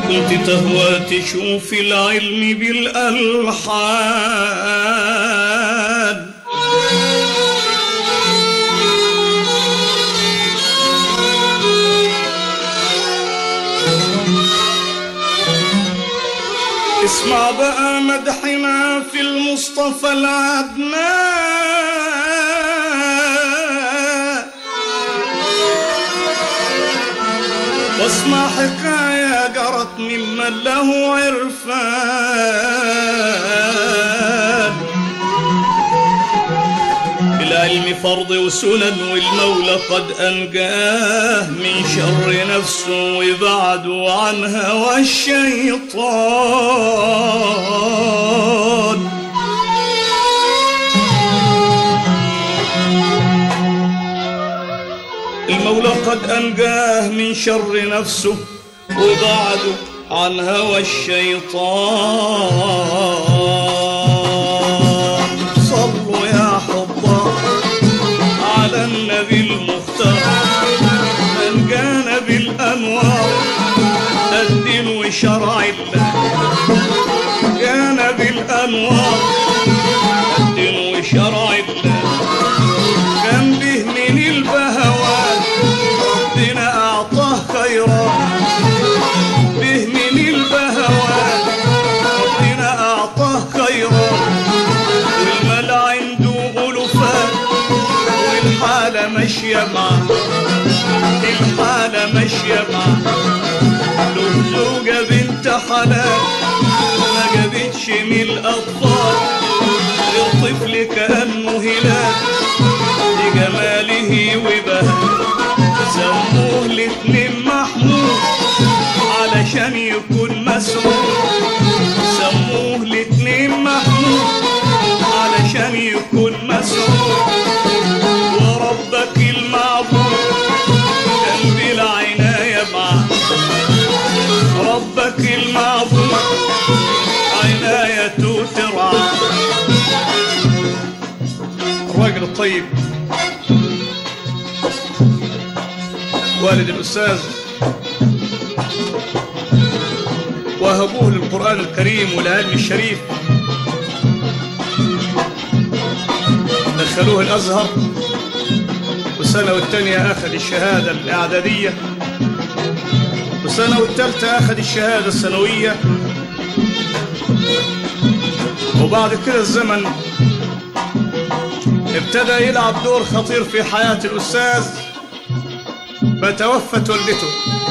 كنت تهوى تشوف العلم بالألحان اسمع بقى مدحنا في المصطفى العدنان واسمع حكاية جرت ممن له عرفان العلم فرض وسنن والمولى قد أنجاه من شر نفسه وبعد عن هوى الشيطان المولى قد أنجاه من شر نفسه وبعد عن هوى الشيطان صلوا يا حضار على النبي المختار من كان بالأنوار الدين وشرع الله كان بالأنوار الدين وشرع الله كان به من البهوات ربنا أعطاه خيرات به من البهوات ربنا أعطاه خيرات والمال عنده ألوفات والحالة ماشية معاه الحالة ماشية معاه له زوجة بنت حلال ما جابتش من الأطفال غير طفل كأنه هلال لجماله وبهاء سموه الاتنين محمود علشان يكون مسعود سموه الاتنين محمود علشان يكون مسعود وربك المعبود كان بالعناية معاه ربك المعبود عنايته ترعى الراجل الطيب والد الأستاذ وهبوه للقرآن الكريم والعلم الشريف دخلوه الأزهر والسنة والتانية أخذ الشهادة الإعدادية والسنة والتالتة أخذ الشهادة الثانوية وبعد كده الزمن ابتدى يلعب دور خطير في حياة الأستاذ فتوفت والدته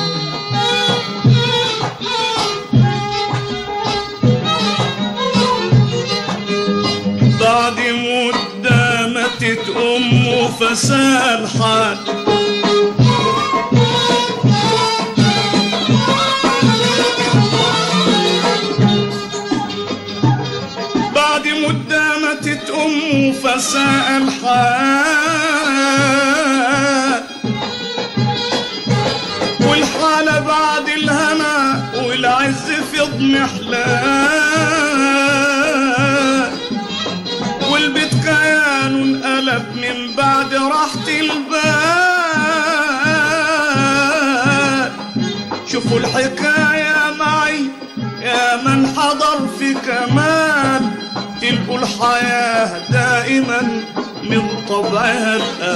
بعد مدة ماتت أمه فسال حال بعد مدة ماتت أمه فساء الحال والحالة بعد الهنا والعز في اضمحلال والبيت كيان انقلب من بعد راحة البال شوفوا الحكاية معي يا من حضر في كمال تلقوا الحياة دائما من طبعها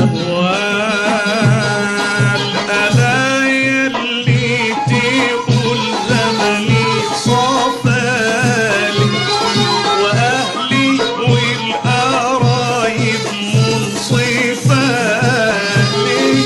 الأهوال ألا يلي تقول زمني صفالي وأهلي والقرايب منصفالي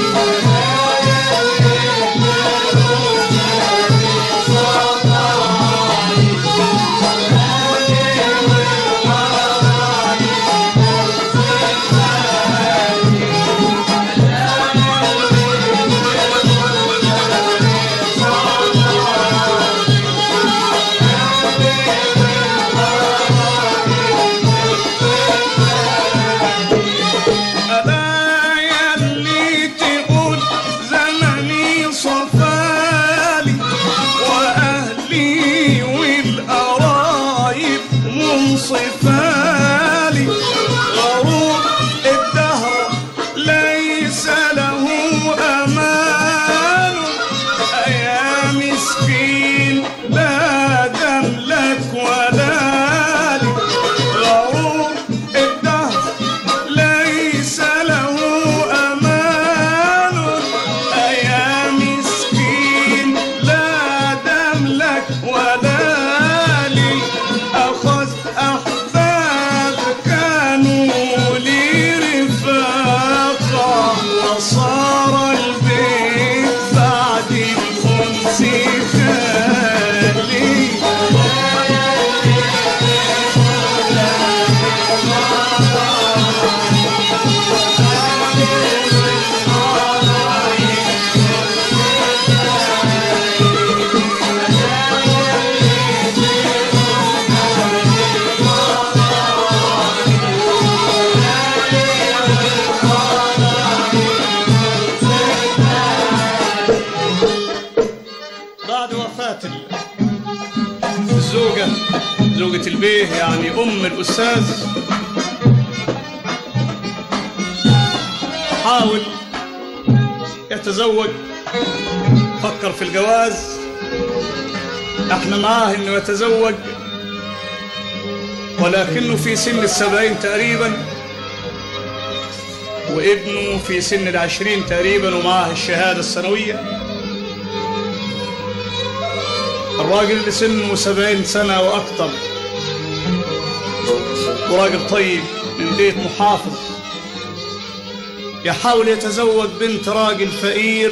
ألا يلي تقول زمني صفالي وأهلي والقرايب منصفالي غروب الدهر ليس له أمان يا مسكين ولا لي أخذ أحباب كانوا لي رفاقا وصار البيت بعد الأنس خالي بعد وفاة ال- الزوجة زوجة البيه يعني أم الأستاذ حاول يتزوج فكر في الجواز احنا معاه انه يتزوج ولكنه في سن السبعين تقريبا وابنه في سن العشرين تقريبا ومعاه الشهادة السنوية الراجل اللي سنه سبعين سنة وأكثر وراجل طيب من بيت محافظ يحاول يتزوج بنت راجل فقير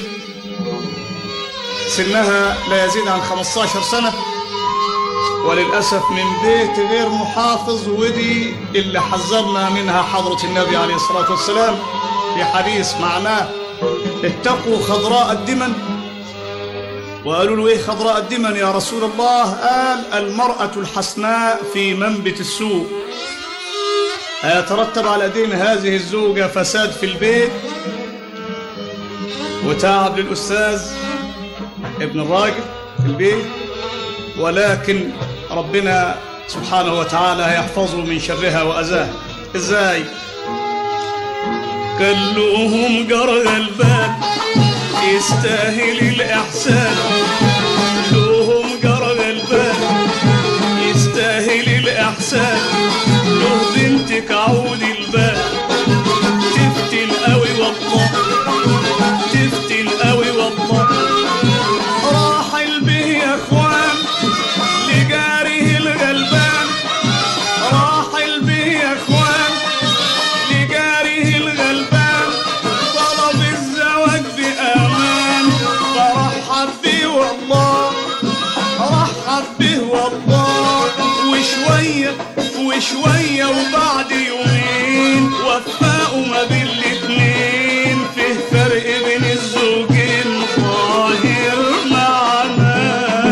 سنها لا يزيد عن 15 سنة وللأسف من بيت غير محافظ ودي اللي حذرنا منها حضرة النبي عليه الصلاة والسلام في حديث معناه اتقوا خضراء الدمن وقالوا له ايه خضراء الدمن يا رسول الله قال المرأة الحسناء في منبت السوء أيترتب على دين هذه الزوجة فساد في البيت وتعب للأستاذ ابن الراجل في البيت ولكن ربنا سبحانه وتعالى يحفظه من شرها وأذاها إزاي كلهم جرى البال يستاهل الإحسان لهم جرى البال يستاهل الإحسان له بنتك عود البال تفتن قوي والله تفتن قوي والله راح البه يا اخوان لجاره الغلبان راح البه يا اخوان لجاره الغلبان طلب الزواج بأمان فرحب به والله رحب به والله وشوية وشوية وبعد يومين وفقوا ما بين الاتنين فيه فرق بين الزوجين ظاهر معنا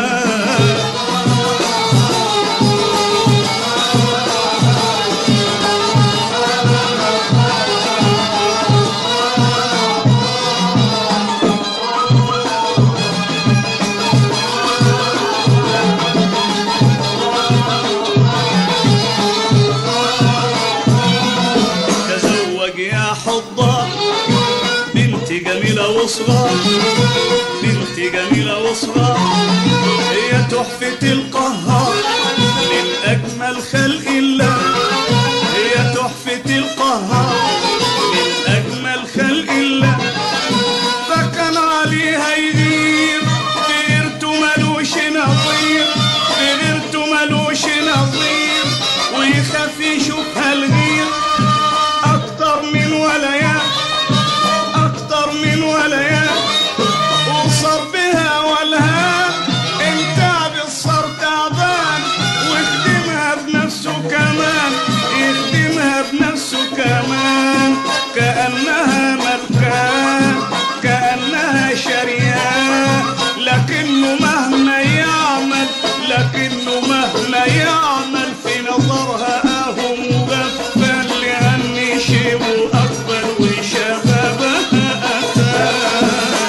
تزوج يا حضار بنت جميلة وصغار بنت جميلة وصغار هي تحفة القهار من أجمل خلق الله هي تحفة القهار من أجمل خلق الله فكان عليها يغير بغيرته ملوش نظير بغيرته ملوش نظير ويخاف يشوفها الغير أكتر من ولايات أكتر من ولايات وصار بها والها انت بالصار تعبان ويخدمها بنفسه كمان يخدمها بنفسه كمان كأنها ملكاه كأنها شرياه لكنه مهما يعمل لكنه مهما يعمل في نظرها اهو مغفل لأن شيبه أكبر وشبابها أتاه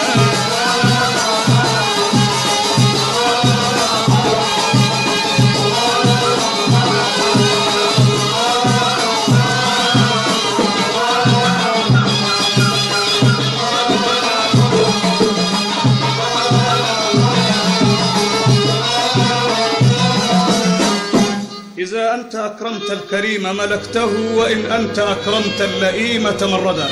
إذا أنت أكرمت الكريم ملكته وإن أنت أكرمت اللئيم تمردا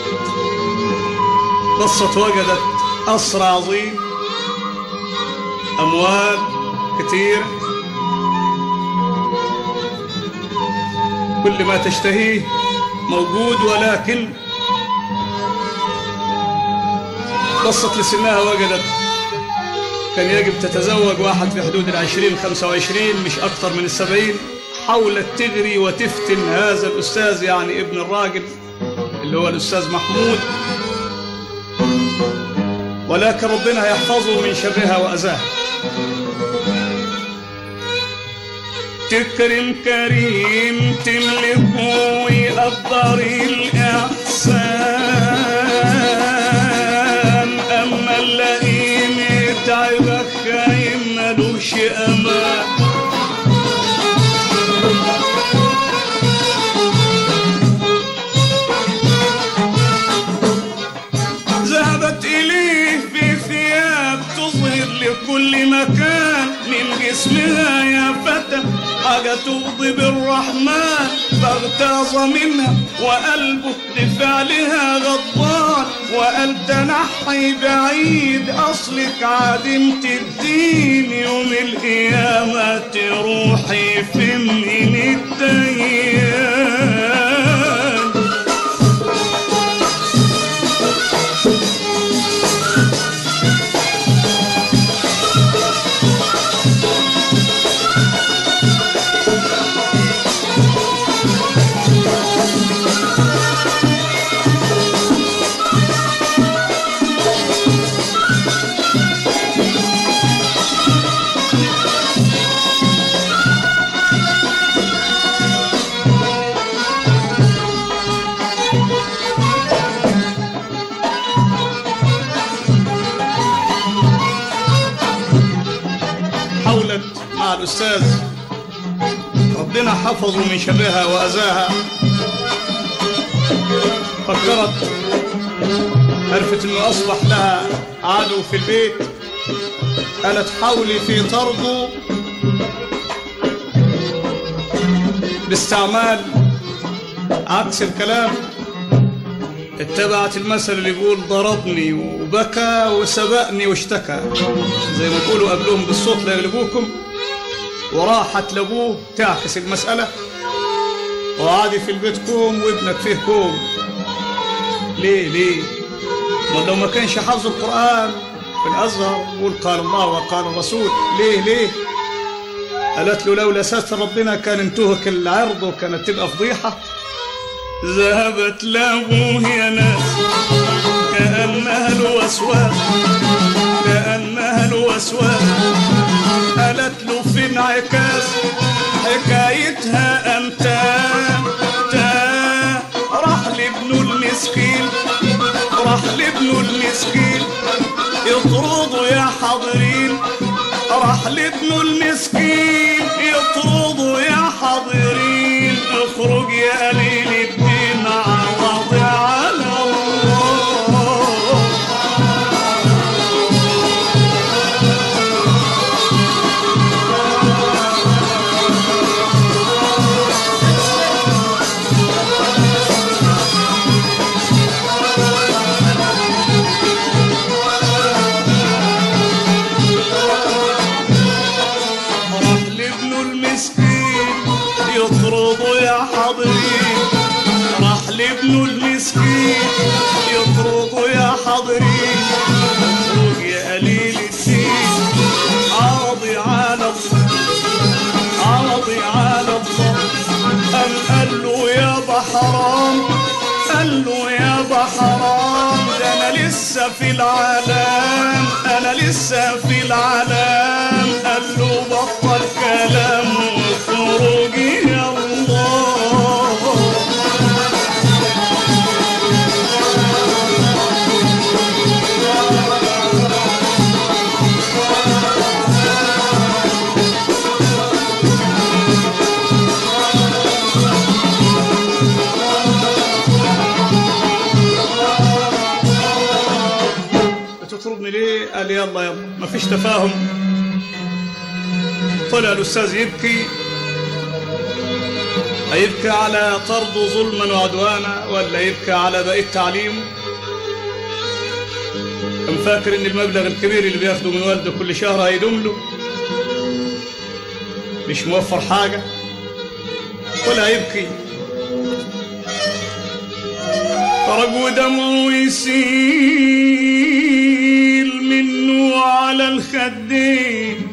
بصت وجدت قصر عظيم أموال كتير كل ما تشتهيه موجود ولكن بصت لسنها وجدت كان يجب تتزوج واحد في حدود العشرين خمسة وعشرين مش أكثر من السبعين حاولت تغري وتفتن هذا الأستاذ يعني ابن الراجل اللي هو الأستاذ محمود ولكن ربنا يحفظه من شرها وأذاها تكرم كريم تملكه ويقدر الإحسان أما اللئيم يتعبك خايم ملوش أمان ذهبت إليه في ثياب تظهر لكل مكان من جسمها يا فتى حاجة تغضب الرحمن فاغتاظ منها وقلبه لفعلها غضبان وقال تنحي بعيد أصلك عدمت الدين يوم القيامة تروحي في من الديان حاولت مع الأستاذ ربنا حفظه من شرها وأذاها فكرت عرفت انه اصبح لها عدو في البيت قالت حاولي في طرده باستعمال عكس الكلام اتبعت المثل اللي يقول ضربني وبكى وسبقني واشتكى زي ما يقولوا قبلهم بالصوت لا يغلبوكم وراحت لابوه تعكس المسألة وقعدي في البيت كوم وابنك فيه كوم ليه ليه ما لو ما كانش حافظ القرآن في الأزهر يقول قال الله وقال الرسول ليه ليه قالت له لولا ستر ربنا كان انتهك العرض وكانت تبقى فضيحة ذهبت لابوه يا ناس كأنها الوسواس كأنها الوسواس قالت له في انعكاس حكايتها أنت تا راح لابنه المسكين راح لابنه المسكين يطردوا يا حاضرين راح لابنه المسكين يطردوا يا حاضرين اخرج يا قليل الدين عوض على الله راح لابنه المسكين يطرده يا حاضرين راح لابنه المسكين يطرده يا حاضرين اخرج يا قليل الدين عرضي على الله عرضي على الله قام قال له يابا حرام قال له يابا حرام ده انا لسه في العالم انا لسه في العالم قال له بطل كلام وخروجي يا الله بتطردني ليه؟ قال يلا يلا مفيش تفاهم طلع الأستاذ يبكي هيبكي على طرده ظلما وعدوانا ولا يبكي على بقية تعليمه كان فاكر ان المبلغ الكبير اللي بياخده من والده كل شهر هيدوم له مش موفر حاجة ولا يبكي فرج ودمعه يسيل منه على الخدين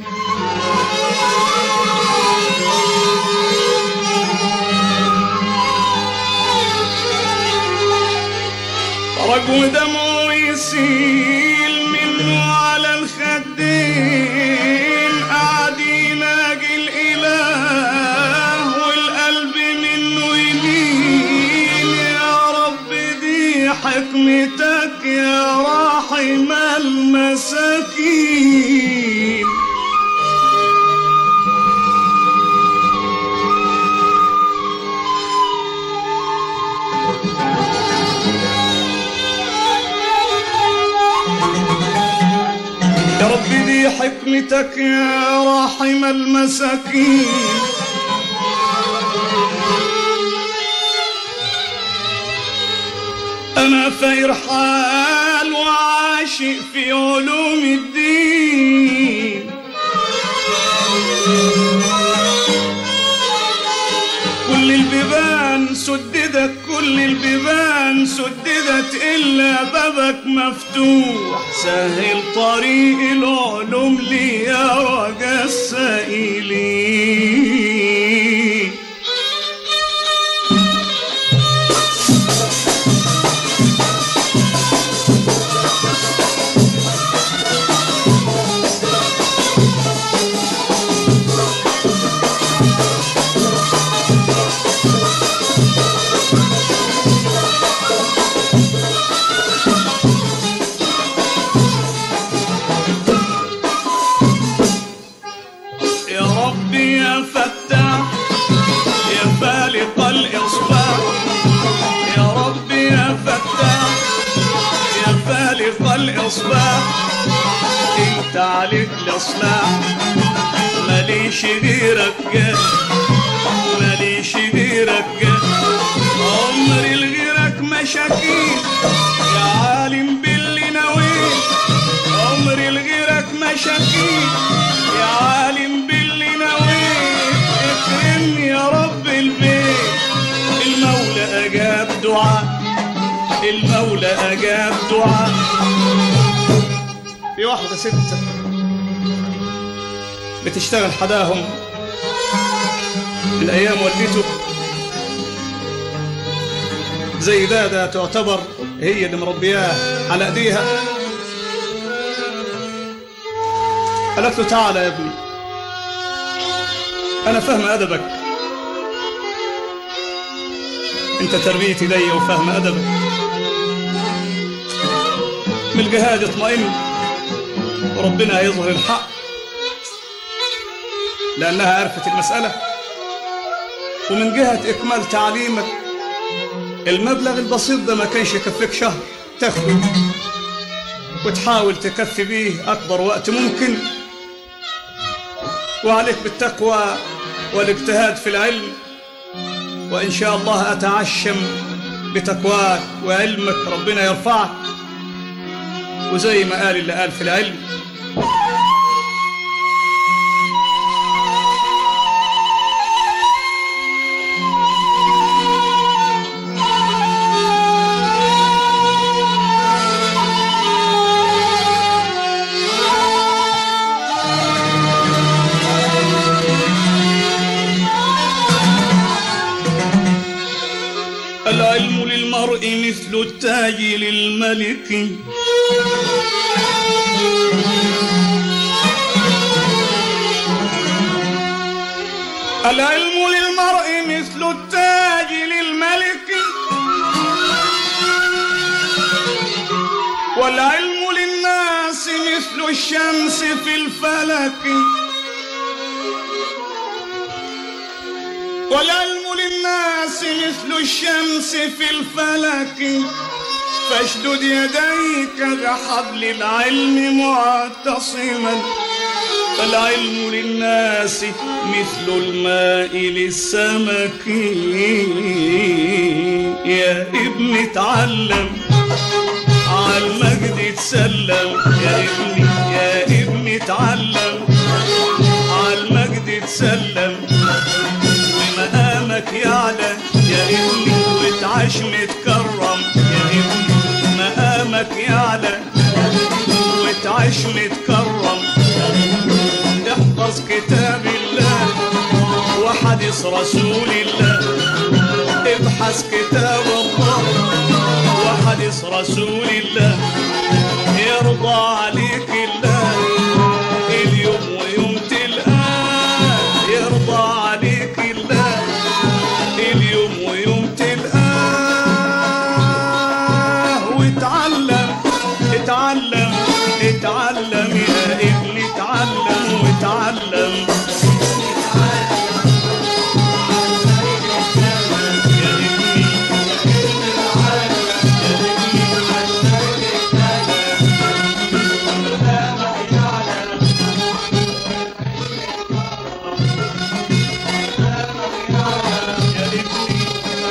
فرج ودمعه يسيل منه على الخدين قاعد يناجي الإله والقلب منه يميل يا رب دي حكمتك يا راحم المساكين يا رب دي حكمتك يا راحم المساكين أنا فاير حال وعاشق في علوم الدين كل البيبان سددت كل البيبان سددت إلا بابك مفتوح سهل طريق العلوم لي يا وجه السائلين يا ربي يا فتاح يا فالق الإصباح يا ربي يا فتاح يا فالق الإصباح انت عليك الإصلاح ماليش غيرك جاه ماليش غيرك جاه عمري لغيرك مشاكين يا عالم باللي نويت عمري لغيرك مشاكين يا عالم باللي نويت اكرمني يا رب البيت المولى اجاب دعاء المولى اجاب دعاء في واحدة ست بتشتغل حداهم من ايام والدته زي ده ده تعتبر هي اللي مربياه على ايديها قالت له تعالى يا ابني انا فاهم ادبك انت تربيتي لي وفاهم ادبك من الجهاد اطمئن وربنا هيظهر الحق لانها عرفت المساله ومن جهه اكمال تعليمك المبلغ البسيط ده ما كانش يكفيك شهر تاخده وتحاول تكفي بيه أكبر وقت ممكن وعليك بالتقوى والاجتهاد في العلم وإن شاء الله أتعشم بتقواك وعلمك ربنا يرفعك وزي ما قال اللي قال في العلم العلم للمرء مثل التاج للملك العلم للمرء مثل التاج للملك والعلم للناس مثل الشمس في الفلك والعلم للناس مثل الشمس في الفلك فاشدد يديك بحبل العلم معتصما فالعلم للناس مثل الماء للسمك يا ابن اتعلم علمك عالمجد تسلم يا ابني يا ابني اتعلم عالمجد تسلم ومقامك يعلى يا ابني وتعاش متكرم يا ابني مقامك يعلى وتعاش متكرم احفظ كتاب الله وحديث رسول الله ابحث كتاب الله وحديث رسول الله يرضى عليك الله اليوم ويوم تلقاه يرضى عليك الله اليوم ويوم تلقاه واتعلم اتعلم اتعلم يا ابني اتعلم واتعلم يا ابني يا ابني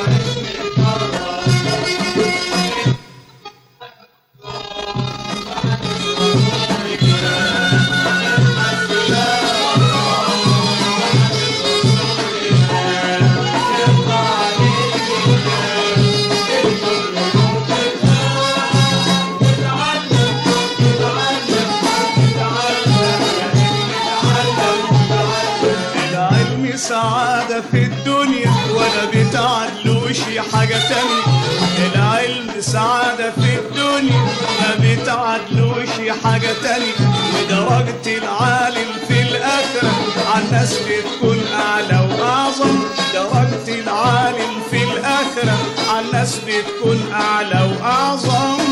العلم سعادة في الدنيا ولا بتعدلوش حاجة تانية العلم سعادة في الدنيا ما بتعدلوش حاجة تانية ودرجة العالم في الآخرة عالناس بتكون أعلى وأعظم درجة العالم في الآخرة عالناس بتكون أعلى وأعظم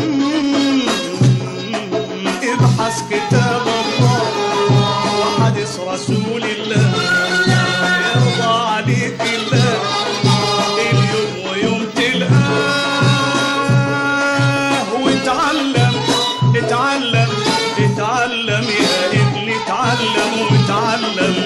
ابحث كتاب الله وحديث رسول الله يرضى عليك الله اليوم ويوم تلقاه واتعلم اتعلم اتعلم يا ابني اتعلم واتعلم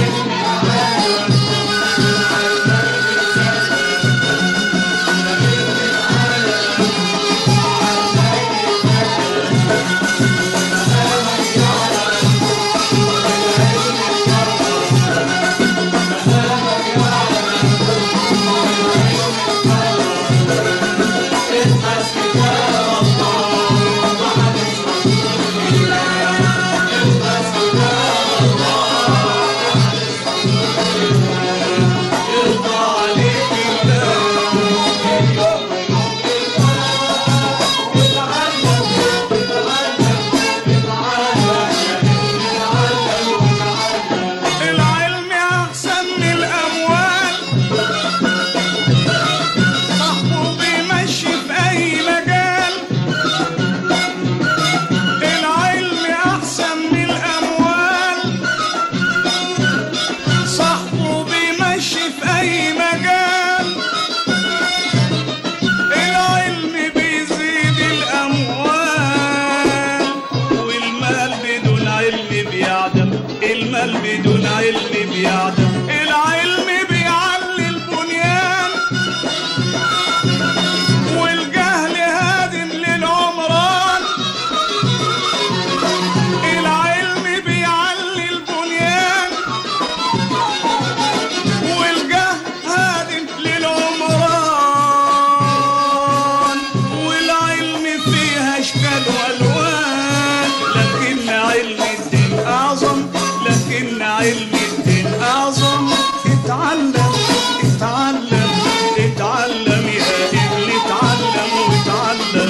يرضى عليك الله العلم أحسن من الأموال صاحبه بيمشي في أي مجال العلم أحسن من الأموال صاحبه بيمشي في أي مجال العلم بيزيد الأموال والمال بدون علم بيعدم المال بدون علم بيعدم العلم بيعلي البنيان والجهل هادم للعمران العلم بيعلي البنيان والجهل هادم للعمران والعلم فيها اشكال والوان لكن علم الدين اعظم لكن علم الدين اعظم اتعلم اتعلم اتعلم يا ابني اتعلم واتعلم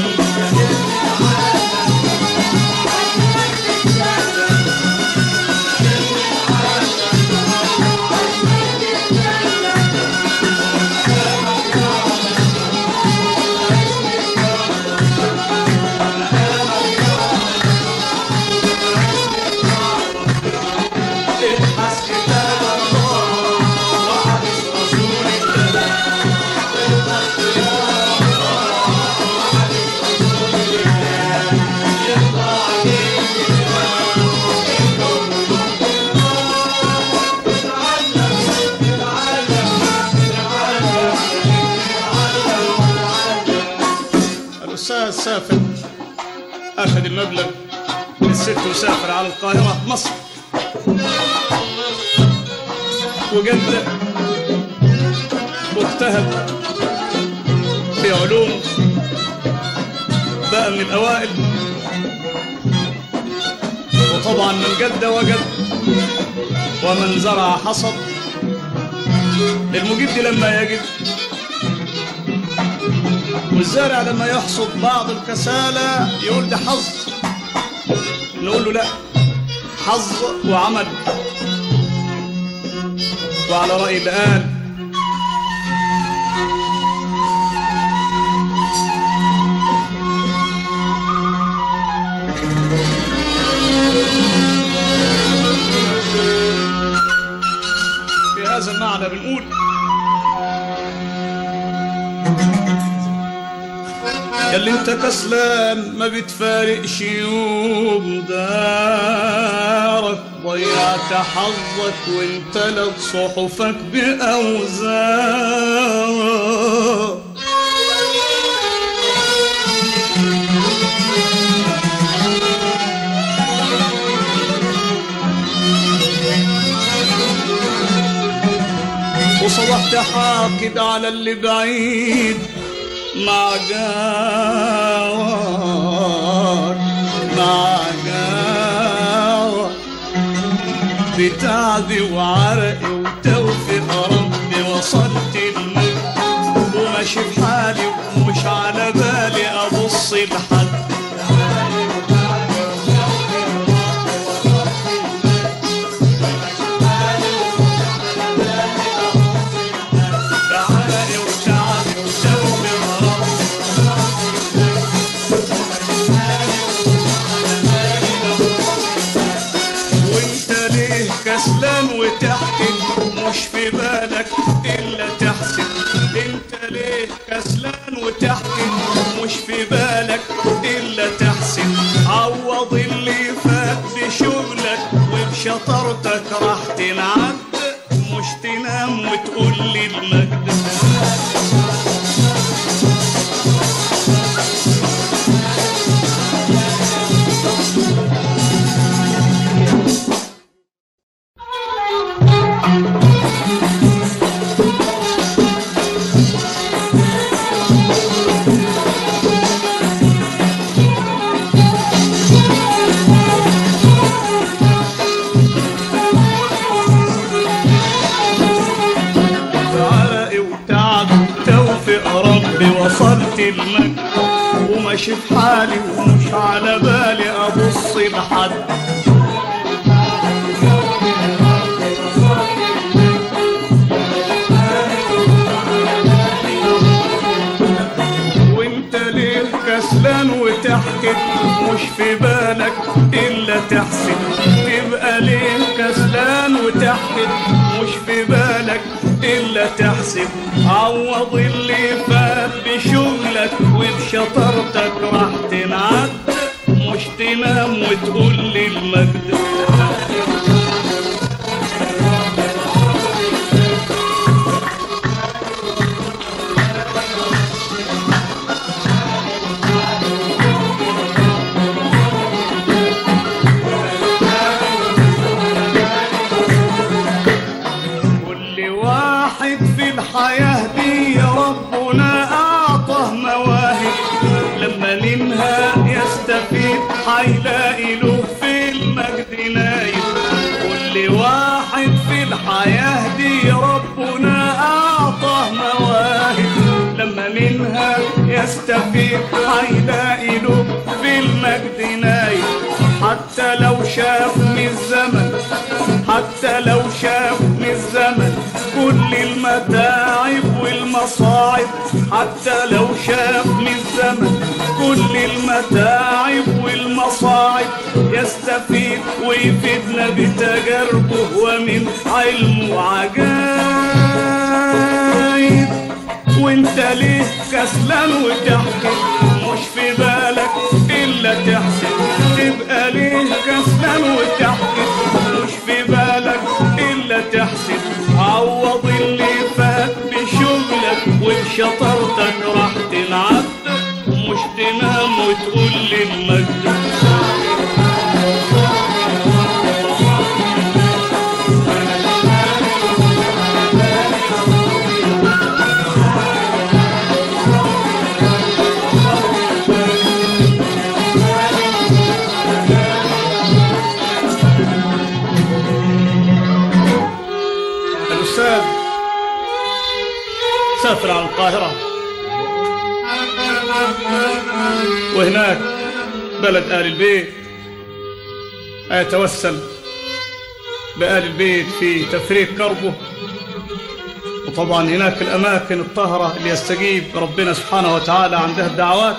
ابحث المبلغ الست مسافر على القاهرة مصر وجد واجتهد في علوم بقى من الأوائل وطبعا من جد وجد ومن زرع حصد المجد لما يجد والزارع لما يحصد بعض الكسالى يقول ده حظ نقول له لا حظ وعمل وعلى رأي اللي قال في هذا المعنى بنقول اللي انت كسلان ما بتفارقش يوم دارك ضيعت حظك وامتلت صحفك بأوزار وصبحت حاقد على اللي بعيد مع جاوك مع جاوك بتعبي وعرقي وتوفيق ربي وصلت الموت وماشي في حالي ومش على بالي ابص لحد بعرقي وتعبي وتوفيق ربي وانت ليه كسلان وتحكي مش في بالك الا تحسن انت ليه كسلان وتحكي مش في بالك الا تحسن عوض اللي فات بشغلك وبشطارتك راح تنعد مش تنام وتقول لي المجد بعرقي وتعب توفيق ربي وصلت المجد وماشي في حالي ومش على بالي ابص لحد وانت ليه كسلان وتحكي مش في بالك الا تحسن تبقى ليه كسلان وتحكي مش في بالك الا تحسب عوض اللي فات بشغلك وبشطارتك راح تنعد مش تنام وتقول لي المجد كل واحد في الحياة دي ربنا أعطاه مواهب لما منها يستفيد حيلاقي له في المجد نايم كل واحد في الحياة دي ربنا أعطاه مواهب لما منها يستفيد حيلاقي له في المجد نايم حتى لو شاف من الزمن حتى لو شاف من الزمن كل المتاعب والمصاعب حتى لو شاف من الزمن كل المتاعب والمصاعب يستفيد ويفيدنا بتجاربه ومن علمه عجايب وانت ليه كسلان وتحكي مش في بالك الا تحسن تبقى ليه كسلان وتحكي مش في بالك الا تحسن عوض اللي فات بشغلك وبشطارتك راح تنعد مش تنام وتقول لي المجد أسافر على القاهرة وهناك بلد آل البيت أتوسل بآل البيت في تفريق كربه وطبعا هناك الأماكن الطاهرة اللي يستجيب ربنا سبحانه وتعالى عندها الدعوات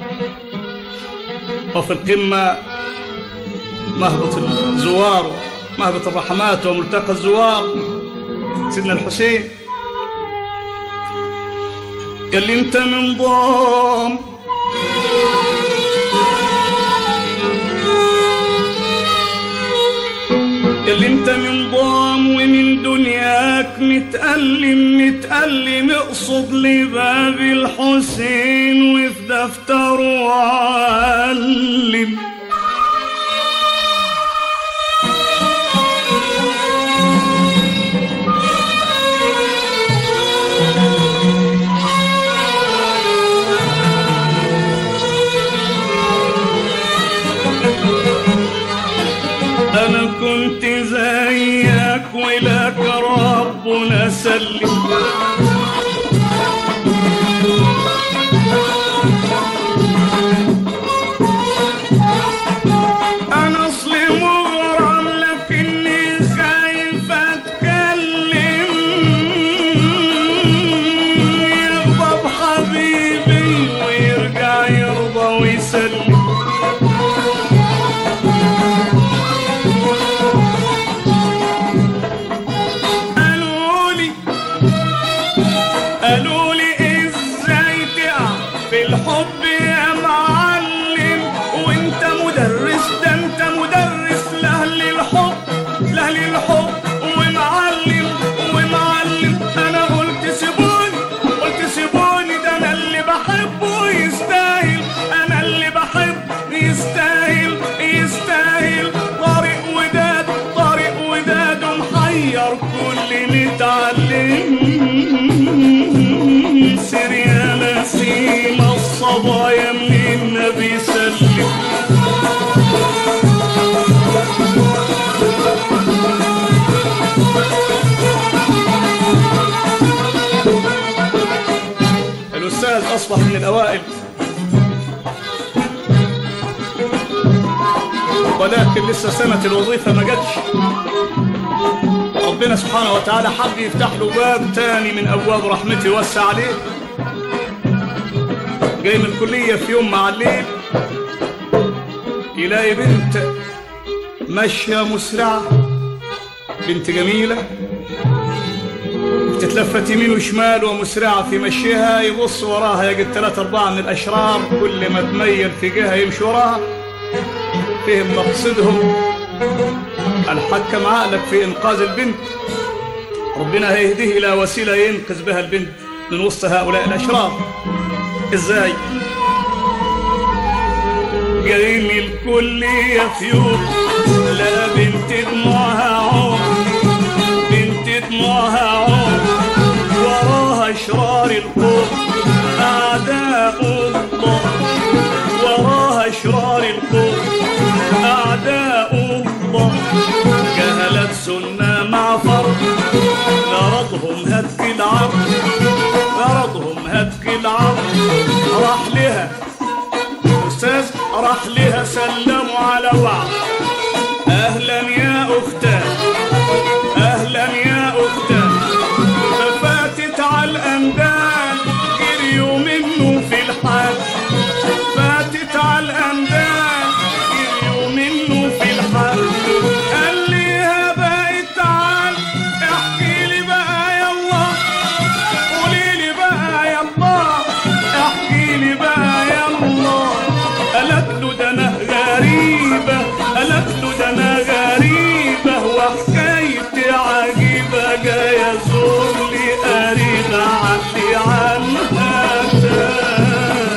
وفي القمة مهبط الزوار مهبط الرحمات وملتقى الزوار سيدنا الحسين قال لي انت من ضام قال لي انت من ضام ومن دنياك متألم متألم اقصد لباب الحسين وفي دفتره علم انا كنت زيك ولك ربنا سلم انا اصلي مغرم لكني خايف اتكلم يغضب حبيبي ويرجع يرضى ويسلم قالوا لي قالوا لي ازاي تقع في الحب يا معلم وانت مدرس ده انت مدرس لاهل الحب لاهل الحب ومعلم ومعلم انا قلت سيبوني قلت سيبوني ده انا اللي بحبه يستاهل انا اللي بحب يستاهل يستاهل طارق وداد طارق وداد محير كل متعلم سير يا نسيم الصبايا من النبي سلم الأستاذ أصبح من الأوائل ولكن لسه سنة الوظيفة ما جاتش ربنا سبحانه وتعالى حب يفتح له باب تاني من أبواب رحمته يوسع عليه جاي من الكلية في يوم مع الليل يلاقي بنت ماشية مسرعة بنت جميلة بتتلفت يمين وشمال ومسرعة في مشيها يبص وراها يجد ثلاثة أربعة من الأشرار كل ما تميل في جهة يمشي وراها فهم مقصدهم الحكم عقلك في إنقاذ البنت ربنا هيهديه إلى وسيلة ينقذ بها البنت من وسط هؤلاء الأشرار إزاي؟ جايين الكلية في يوم لا بنت دموعها عمر بنت دموعها عمر وراها أشرار القوم أعداء الله وراها أشرار القوم أعداء الله جهلت سنة مع فرض غرضهم هتك العرض غرضهم هتك العرض راح لها أستاذ راح لها سلموا على بعض أهلا يا أختان أهلا يا أختان ففاتت على الأندال جريوا منه في الحال فاتت على الأندال جريوا منه في الحال قال ليها بقى تعال احكي لي بقى يلا قولي لي بقى يلا احكي لي بقى يلا قالت له ده انا غريبة قالت له ده انا غريبة وحكايتي عجيبة جاية زور لي قريبة عدي عنها تاني.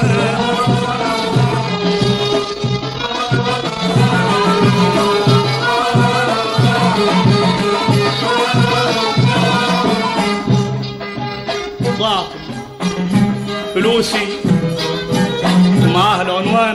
ضاعت فلوسي ومعاها العنوان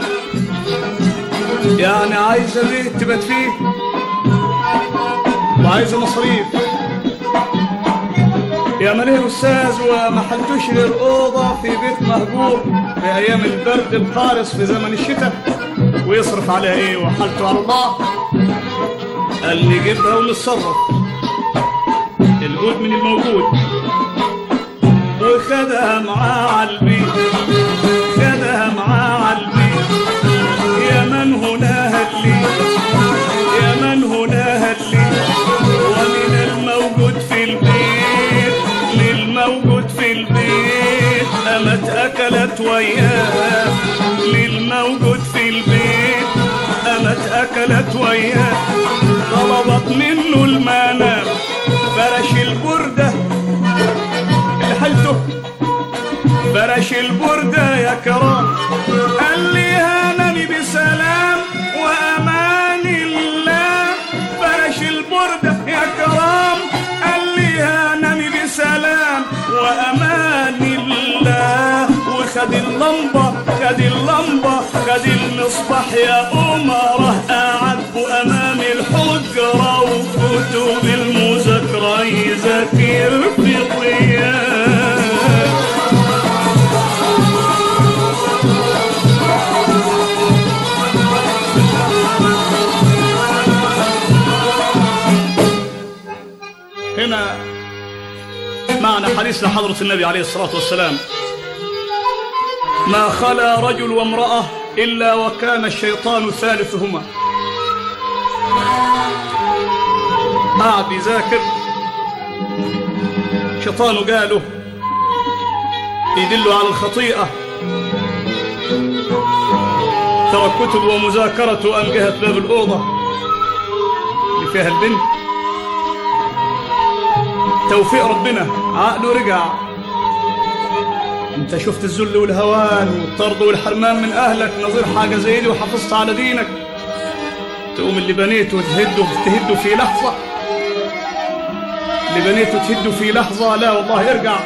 يعني عايزة بيت تبات فيه وعايزة مصاريف يا مليه أستاذ وما حلتوش غير أوضة في بيت مهجور في أيام البرد القارس في زمن الشتاء ويصرف عليها إيه وحالته على الله قال لي جيبها ونتصرف الجود من الموجود وخدها معاه على البيت خدها معاه على البيت يا من هنا هلي يا من هنا هلي ومن الموجود في البيت للموجود في البيت أمت أكلت وياه للموجود في البيت أمت أكلت وياه طلبت منه المنام فرش البردة اللي حلته فرش البردة يا كرام قال لي هانني بسلام وأمان الله فرش البردة يا كرام قال لي هانني بسلام وأمان الله وخد اللمبة خد اللمبة خد المصباح يا أمره قعد أمام الحجرة وكتب المذاكرة يذاكر في ضياء هنا معنى حديث لحضرة النبي عليه الصلاة والسلام ما خلا رجل وامرأة إلا وكان الشيطان ثالثهما قاعد يذاكر شيطانه قاله يدل على الخطيئة ترى كتب ومذاكرة أم جهة باب الأوضة اللي فيها البنت توفيق ربنا عقله رجع انت شفت الذل والهوان والطرد والحرمان من اهلك نظير حاجه زي دي وحافظت على دينك تقوم اللي بنيته تهده تهده في لحظه اللي بنيته تهده في لحظه لا والله يرجع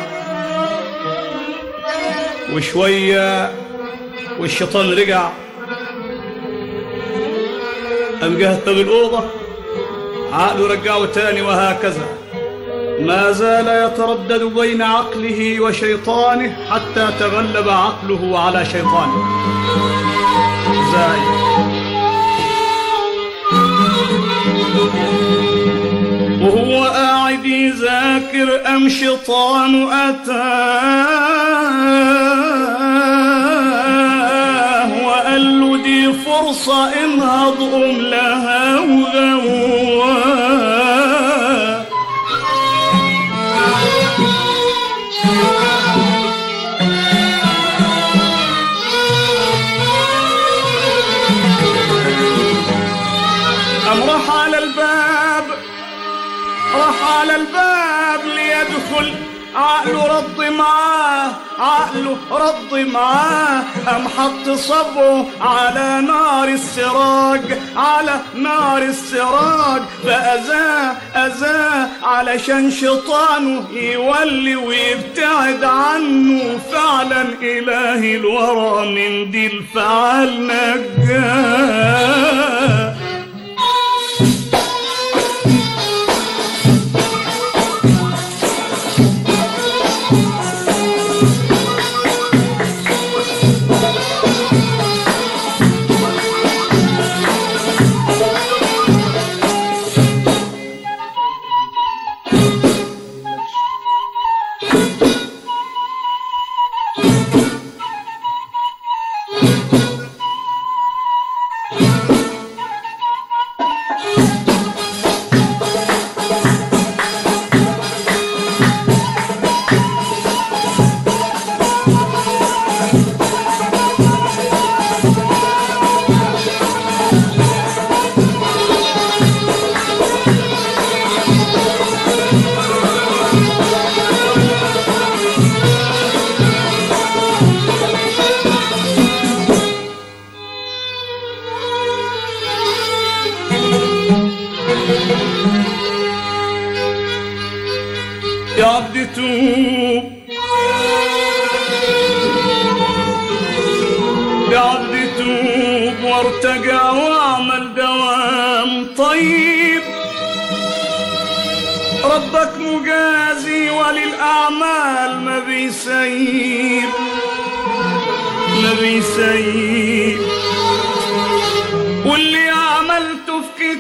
وشويه والشيطان رجع قام جهت باب الاوضه عقله رجعه تاني وهكذا ما زال يتردد بين عقله وشيطانه حتى تغلب عقله على شيطانه ازاي وهو قاعد يذاكر ام شيطان اتاه وقال له دي فرصه انهض قم لها وغواه أم راح على الباب راح على الباب ليدخل عقله رض معاه عقله رض معاه أم حط صبعه على نار السراج على نار السراج فأذاه أذاه علشان شيطانه يولي ويبتعد عنه فعلا إله الورى من دي الفعل نجاه يا عبد توب يا عبد توب وارتجع واعمل دوام طيب ربك مجازي وللأعمال ما بيسيب ما بيسيب واللي عملته في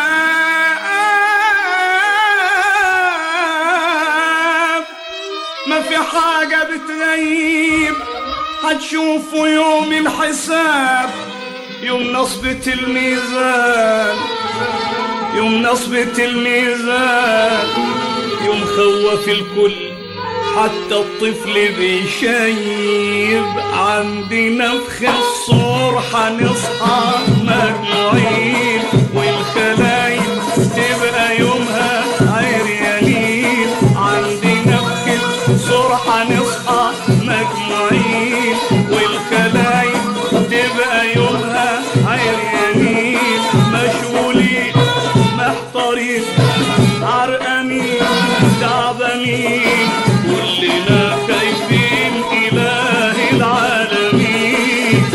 كتاب ما في حاجة بتغيب هتشوفوا يوم الحساب يوم نصبة الميزان يوم نصبة الميزان يوم خوف الكل حتى الطفل بيشيب عندي نفخ الصور حنصحى مجموعين والخلايق تبقى يومها عريانين عندي نفخ الصور حنصحى مجموعين والخلايق تبقى يومها عريانين مشغولين محتارين عرقانين تعبانين كلنا خايفين إله العالمين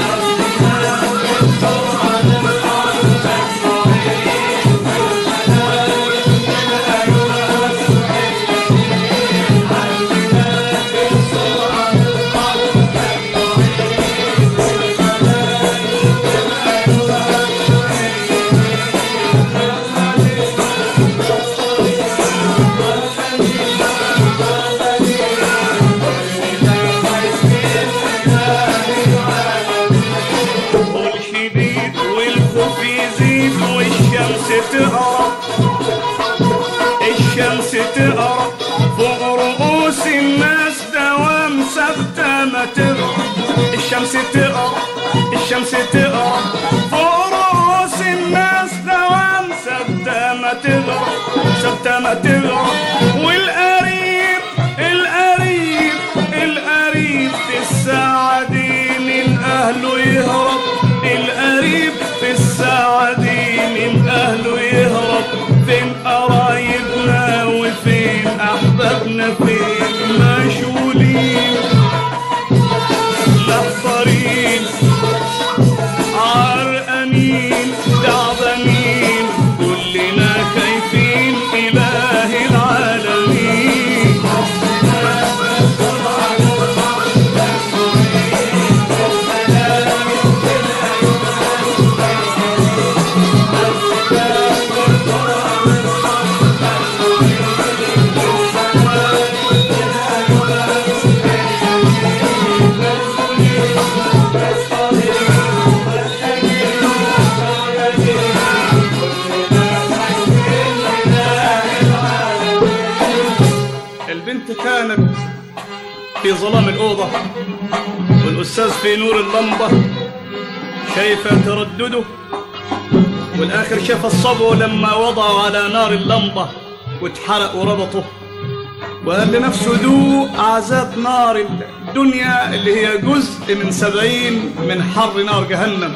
قول شديد والخوف يزيد والشمس تقرب الشمس تقرب فوق رؤوس الناس دوام ثابتة ما تغرب الشمس تقرب الشمس تقرب فوق رؤوس الناس دوام ثابتة ما تغرب ثابتة ما تغرب والقريب القريب القريب في الساعة دي من أهله يهرب القريب في الساعة دي من أهله يهرب فين قرايبنا وفين أحبابنا فين مشغولين محضرين عرقانين تعبانين كلنا خايفين إله العالمين البنت كانت في ظلام الأوضة والأستاذ في نور اللمبة شايفة تردده والآخر شاف الصبو لما وضعوا على نار اللمبة واتحرق وربطه وقال لنفسه ذوق عذاب نار الدنيا اللي هي جزء من سبعين من حر نار جهنم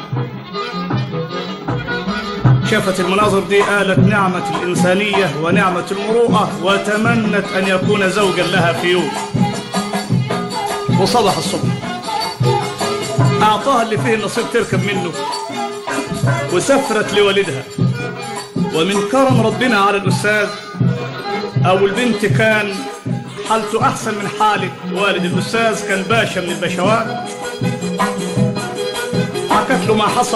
شافت المناظر دي قالت نعمة الإنسانية ونعمة المروءة وتمنت أن يكون زوجا لها في يوم وصبح الصبح أعطاها اللي فيه النصيب تركب منه وسافرت لوالدها ومن كرم ربنا على الأستاذ أو البنت كان حالته أحسن من حالة والد الأستاذ كان باشا من البشوات حكت له ما حصل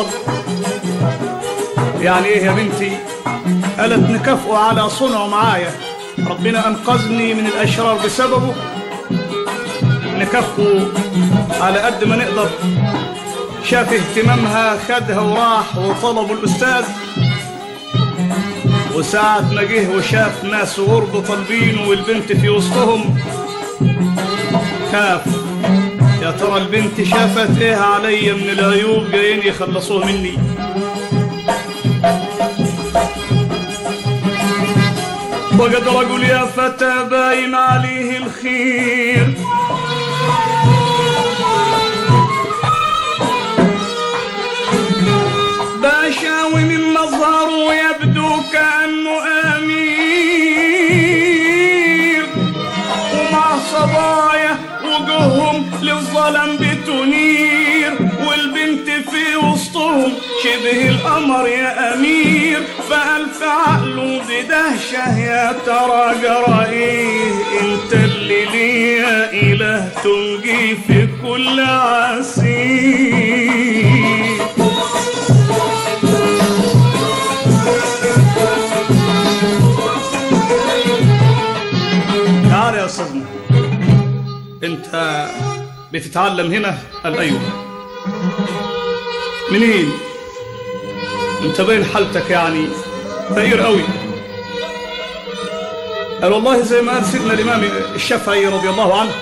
يعني ايه يا بنتي قالت نكافئه على صنعه معايا ربنا انقذني من الاشرار بسببه نكافئه على قد ما نقدر شاف اهتمامها خدها وراح وطلبوا الاستاذ وساعة ما جه وشاف ناس غرب طالبينه والبنت في وسطهم خاف يا ترى البنت شافت ايه عليا من العيوب جايين يخلصوه مني وقد رجل يا فتى باين عليه الخير باشاوي من مظهره يبدو كأنه أمير ومع صبايا وجوههم للظلم بتنير والبنت في وسطهم شبه القمر يا أمير فألف في عقله بدهشة يا ترى جرى ايه انت اللي ليا اله تنجي في كل عسير تعال يا استاذنا انت بتتعلم هنا قال ايوه منين انت باين حالتك يعني فقير قوي قال والله زي ما قال سيدنا الامام الشافعي رضي الله عنه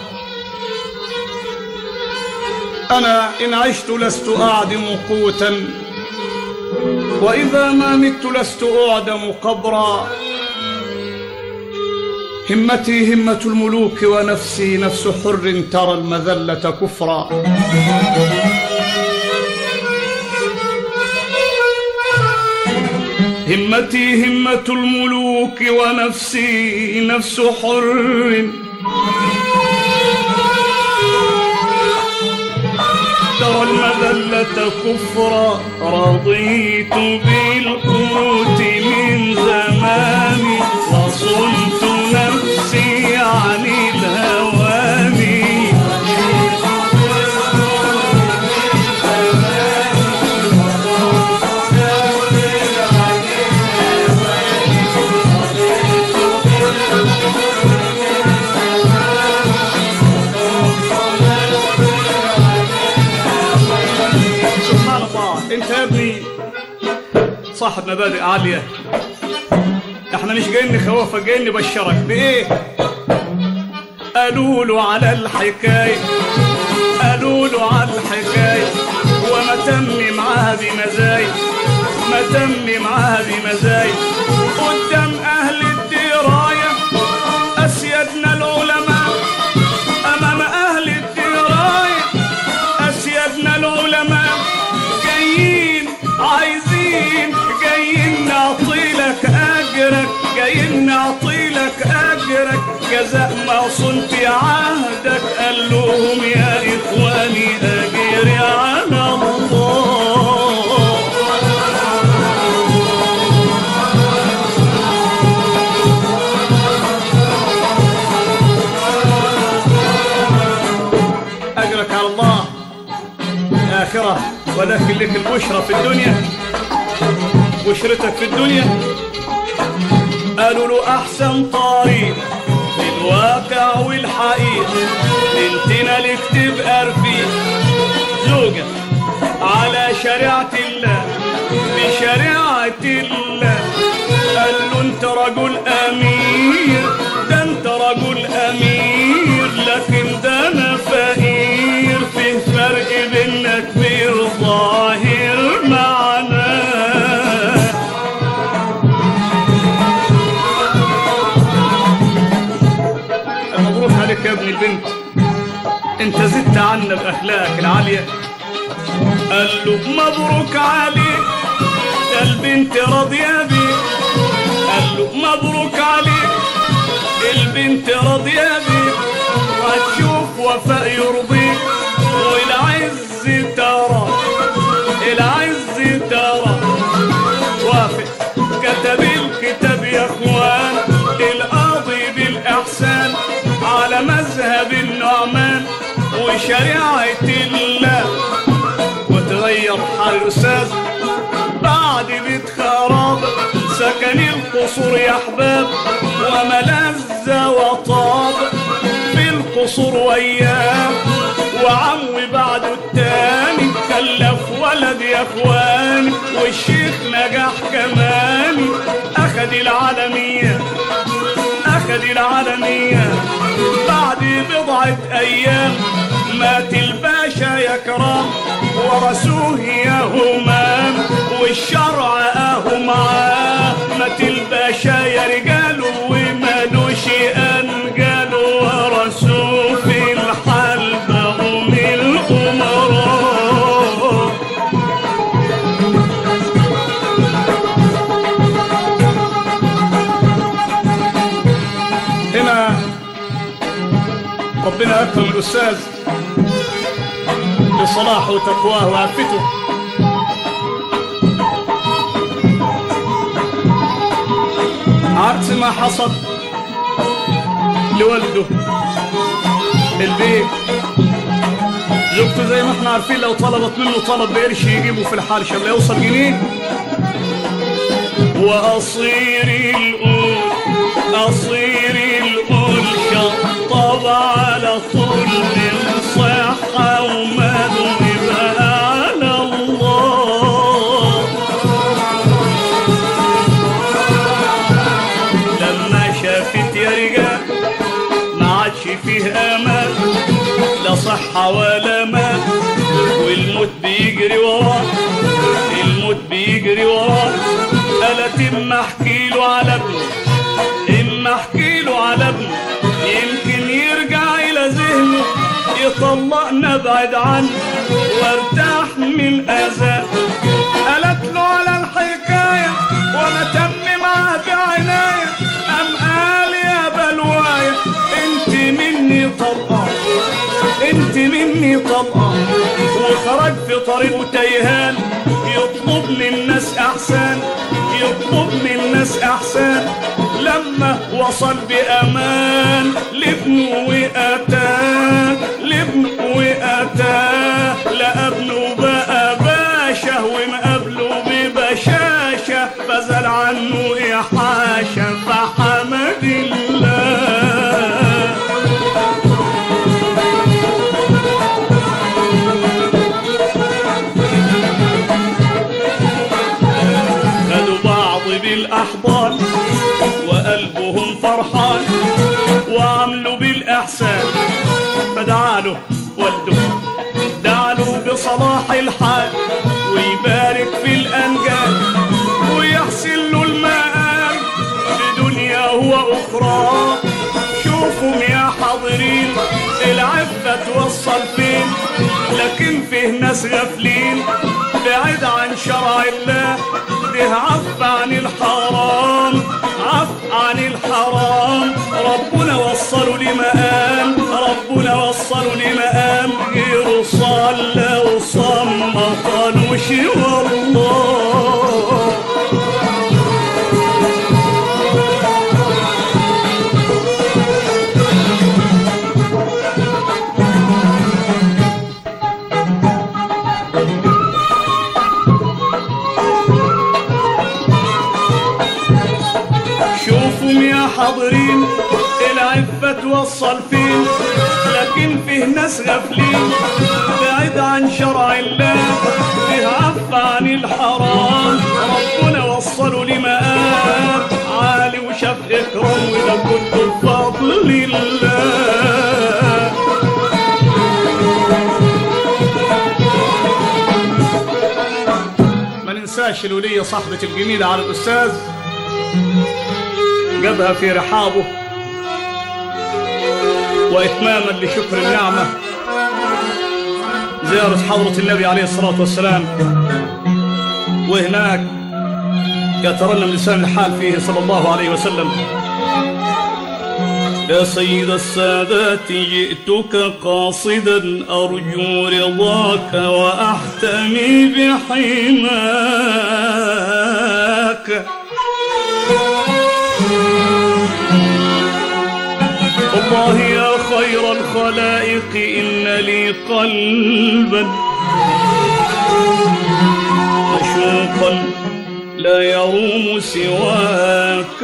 انا ان عشت لست اعدم قوتا واذا ما مت لست اعدم قبرا همتي همة الملوك ونفسي نفس حر ترى المذلة كفرا همتي همة الملوك ونفسي نفس حر ترى المذلة كفرا رضيت بالقوت من زماني وصلت نفسي عن الهوان سبحان الله انت يا ابني صاحب مبادئ عالية احنا مش جايين نخوفك جايين نبشرك بايه قالوا له على الحكاية قالوا له على الحكاية وما تم معاها بمزايا ما تم معاها بمزايا قدام اهل الدراية اسيدنا العلماء امام اهل الدراية اسيدنا العلماء جايين عايزين جايين نعطيلك اجرك جايين نعطيلك اجرك جزاء ما صنت عهدك قال لهم يا اخواني اجري على الله اجرك على الله اخره ولكن لك البشرى في الدنيا بشرتك في الدنيا قالوا له احسن طريق للواقع والحقيقة بنتنا لك تبقى رفيق زوجة على شريعة الله بشريعة الله قال له انت رجل امير ده انت رجل امير لكن ده انا فقير في فرق بيننا كبير ظاهر معناه مبروك عليك يا ابن البنت انت زدت عنا باخلاقك العاليه قال له مبروك عليك ده البنت راضيه بيك قال له مبروك عليك البنت راضيه بيك هتشوف وفاء يرضيك والعز ترى العز ترى وافق كتب الكتاب يا اخوان القاضي بالاحسان على مذهب النعمان وشريعه الله وتغير حال الاستاذ بعد بيت خراب سكن القصور يا احباب وملذ وطاب في القصور وياه وعمي بعده التاني خلف ولد يا اخواني والشيخ نجح كمان اخد العالميه اخد العالميه بعد بضعه ايام مات الباشا يا كرام ورثوه يا همام والشرع اهو معاه مات الباشا يا رجال ومالوش انجال ورثوه في الحال بهم الامراء هنا ربنا اكرم الاستاذ بصلاحه وتقواه وعفته عكس ما حصل لوالده البيت زوجته زي ما احنا عارفين لو طلبت منه طلب بقرش يجيبه في الحال عشان لا يوصل جنيه وأصير الأول أصير الأول شطب على طول من صحة ومال ويبقى على الله لما شافت يا رجال ما عادش فيه أمان لا صحة ولا مال والموت بيجري وراه الموت بيجري وراه قالت اما احكي له على ابنه اما احكي له على ابنه يمكن يرجع الى ذهنه يطلقنا بعد عنه وارتاح من اذاه قالت له على الحكايه وانا تم معاه بعنايه ام قال يا بلوايه انت مني طلقان انت مني طلقان وخرج في طريقه تيهان يطلب من الناس احسان يطلب من الناس احسان لما وصل بامان لابنه واتاه لابنه واتاه لا ابنه بقى باشا ومقابله ببشاشه فزل عنه احاشه فحمد الله خدوا بعض بالاحضان وقلبهم فرحان وعملوا بالاحسان فدعا له والده دعا له بصلاح الحال ويبارك في الانجال ويحسن له المآل بدنيا واخرى شوفوا يا حاضرين العفة توصل فين لكن فيه ناس غافلين بعيد عن شرع الله ده عف عن الحرام عف عن الحرام ربنا وصله لمقام ربنا وصله لمقام غيره صلى وصم ما قالوش والله شوفوا يا حاضرين العفة توصل فين لكن فيه ناس غافلين بعيد عن شرع الله فيه عف عن الحرام ربنا وصله لمقام عالي وشاف اكرام وده كله بفضل الله ما ننساش الولية صاحبة الجميلة على الأستاذ جابها في رحابه وإتماما لشكر النعمة زيارة حضرة النبي عليه الصلاة والسلام وهناك يترنم لسان الحال فيه صلى الله عليه وسلم يا سيد السادات جئتك قاصدا أرجو رضاك وأحتمي بحماك والله يا خير الخلائق إن لي قلبا مشوقا لا يروم سواك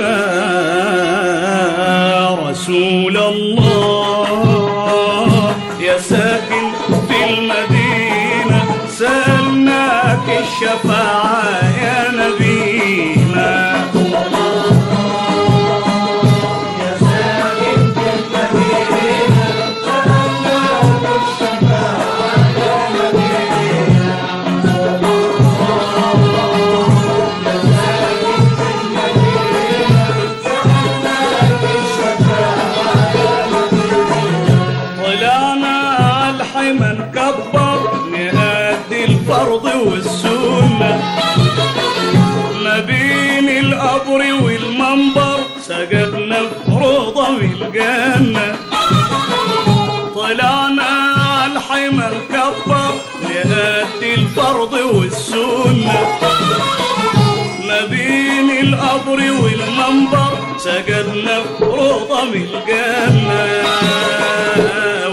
رسول الله يا ساكن في المدينة سألناك الشفاعة يا نبينا طلعنا على الحمى نكبر نأدي الفرض والسنة ما بين القبر والمنبر سجدنا في روضة بالجنة طلعنا على الحمى نكبر نأدي الفرض والسنة ما بين القبر والمنبر سجدنا في روضة من الجنة